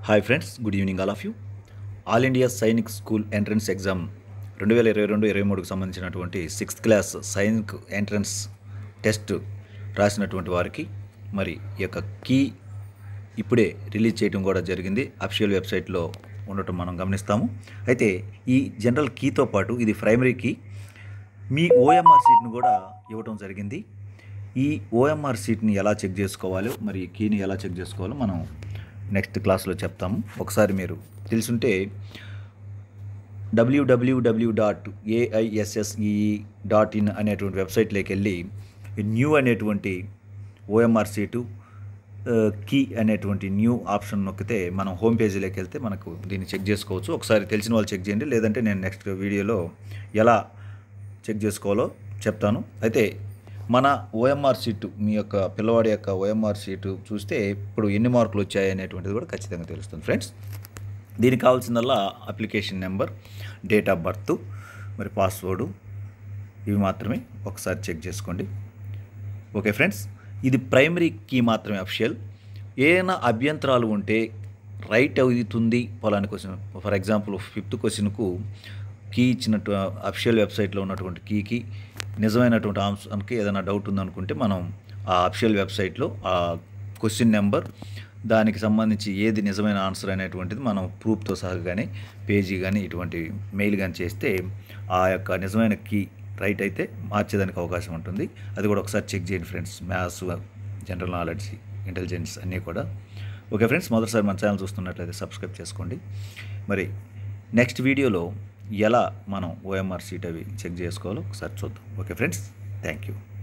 hi friends good evening all of you all India Sainik school entrance exam రెండు వేల ఇరవై రెండు ఇరవై మూడుకు సంబంధించినటువంటి sixth class Sainik entrance test రాసినటువంటి వారికి మరి ఈ యొక్క కీ ఇప్పుడే రిలీజ్ చేయడం కూడా జరిగింది అఫిషియల్ వెబ్సైట్లో ఉండటం మనం గమనిస్తాము అయితే ఈ జనరల్ కీతో పాటు ఇది ప్రైమరీ కీ మీ ఓఎంఆర్ సీట్ను కూడా ఇవ్వటం జరిగింది ఈ ఓఎంఆర్ సీట్ని ఎలా చెక్ చేసుకోవాలో మరి ఈ కీని ఎలా చెక్ చేసుకోవాలో మనం నెక్స్ట్ క్లాస్లో చెప్తాము ఒకసారి మీరు తెలుసుంటే W W W dot AISSEE dot in అనేటువంటి వెబ్సైట్లోకి వెళ్ళి న్యూ అనేటువంటి ఓఎంఆర్ సీటు ఆ, కీ అనేటువంటి న్యూ ఆప్షన్ నొక్కితే మనం హోమ్ పేజీలోకి వెళ్తే మనకు దీన్ని చెక్ చేసుకోవచ్చు ఒకసారి తెలిసిన వాళ్ళు చెక్ చేయండి లేదంటే నేను నెక్స్ట్ వీడియోలో ఎలా చెక్ చేసుకోవాలో చెప్తాను అయితే మన ఓఎంఆర్ సీటు మీ యొక్క పిల్లవాడి యొక్క ఓఎంఆర్ సీటు చూస్తే ఇప్పుడు ఎన్ని మార్కులు వచ్చాయి అనేటువంటిది కూడా ఖచ్చితంగా తెలుస్తుంది ఫ్రెండ్స్ దీనికి కావాల్సిందల్లా application number date of birth మరి పాస్వర్డు ఇవి మాత్రమే ఒకసారి చెక్ చేసుకోండి ఓకే ఫ్రెండ్స్ ఇది ప్రైమరీ కీ మాత్రమే అఫిషియల్ ఏదైనా అభ్యంతరాలు ఉంటే రైట్ అవుతుంది పలాని క్వశ్చన్ ఫర్ ఎగ్జాంపుల్ ఫిఫ్త్ క్వశ్చన్కు కీ ఇచ్చినట్టు అఫిషియల్ వెబ్సైట్లో ఉన్నటువంటి కీకి నిజమైనటువంటి ఆన్సర్కి ఏదైనా డౌట్ ఉందనుకుంటే మనం ఆ అఫిషియల్ వెబ్సైట్లో ఆ క్వశ్చన్ నెంబర్ దానికి సంబంధించి ఏది నిజమైన ఆన్సర్ అనేటువంటిది మనం ప్రూఫ్తో సహా కానీ పేజీ కానీ ఇటువంటి మెయిల్ కానీ చేస్తే ఆ యొక్క నిజమైన కీ రైట్ అయితే మార్చేదానికి అవకాశం ఉంటుంది అది కూడా ఒకసారి చెక్ చేయండి friends maths general knowledge intelligence అన్నీ కూడా ఓకే ఫ్రెండ్స్ మొదటిసారి మన ఛానల్ చూస్తున్నట్లయితే సబ్స్క్రైబ్ చేసుకోండి మరి నెక్స్ట్ వీడియోలో ఎలా మనం ఓఎంఆర్ సీట్ అవి చెక్ చేసుకోవాలో ఒకసారి చూద్దాం ఓకే ఫ్రెండ్స్ థ్యాంక్ యూ